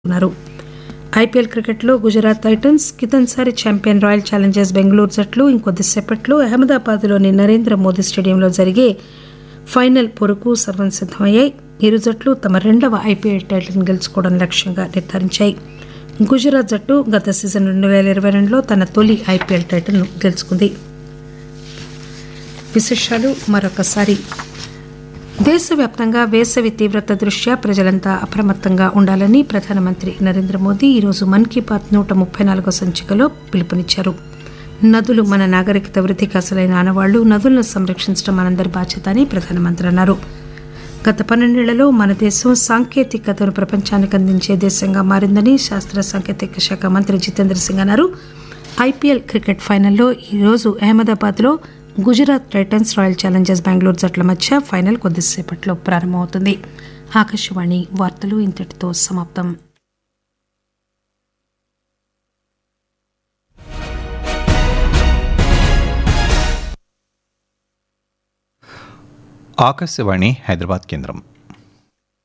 ఉన్నారు ఐపీఎల్ క్రికెట్లో గుజరాత్ టైటన్స్ కితన్సారి ఛాంపియన్ రాయల్ ఛాలెంజర్స్ బెంగళూరు జట్లు ఇంకొద్దిసేపట్లో అహ్మదాబాద్లోని నరేంద్ర మోదీ స్టేడియంలో జరిగే ఫైనల్ పొరకు సర్వం సిద్దమయ్యాయి ఇరు జట్లు తమ రెండవ ఐపీఎల్ టైటిల్ను గెలుచుకోవడం లక్ష్యంగా నిర్ధారించాయి గుజరాత్ జట్టు గత సీజన్ రెండు వేల ఇరవై రెండులో తన తొలి ఐపీఎల్ టైటిల్ను గెలుచుకుంది విశేషాలు మరొకసారి దేశవ్యాప్తంగా వేసవి తీవ్రత దృష్ట్యా ప్రజలంతా అప్రమత్తంగా ఉండాలని ప్రధానమంత్రి నరేంద్ర మోదీ ఈరోజు మన్ కీ బాత్ నూట ముప్పై నాలుగో సంచికలో పిలుపునిచ్చారు నదులు మన నాగరికత వృద్ధికి అసలైన ఆనవాళ్లు నదులను సంరక్షించడం మనందరి బాధ్యత అని ప్రధానమంత్రి అన్నారు గత పన్నెండేళ్లలో మన దేశం సాంకేతికతను ప్రపంచానికి అందించే దేశంగా మారిందని శాస్త్ర సాంకేతిక శాఖ మంత్రి జితేంద్ర సింగ్ అన్నారు ఐపీఎల్ క్రికెట్ ఫైనల్లో ఈరోజు అహ్మదాబాద్లో Gujarat Titans Royal Challengers Bengaluru జట్ల మధ్య ఫైనల్ కొద్దిసేపట్లో ప్రారంభమవుతుంది ఆకాశవాణి వార్తలు ఇంతటితో సమాప్తం ఆకాశవాణి హైదరాబాద్ కేంద్రం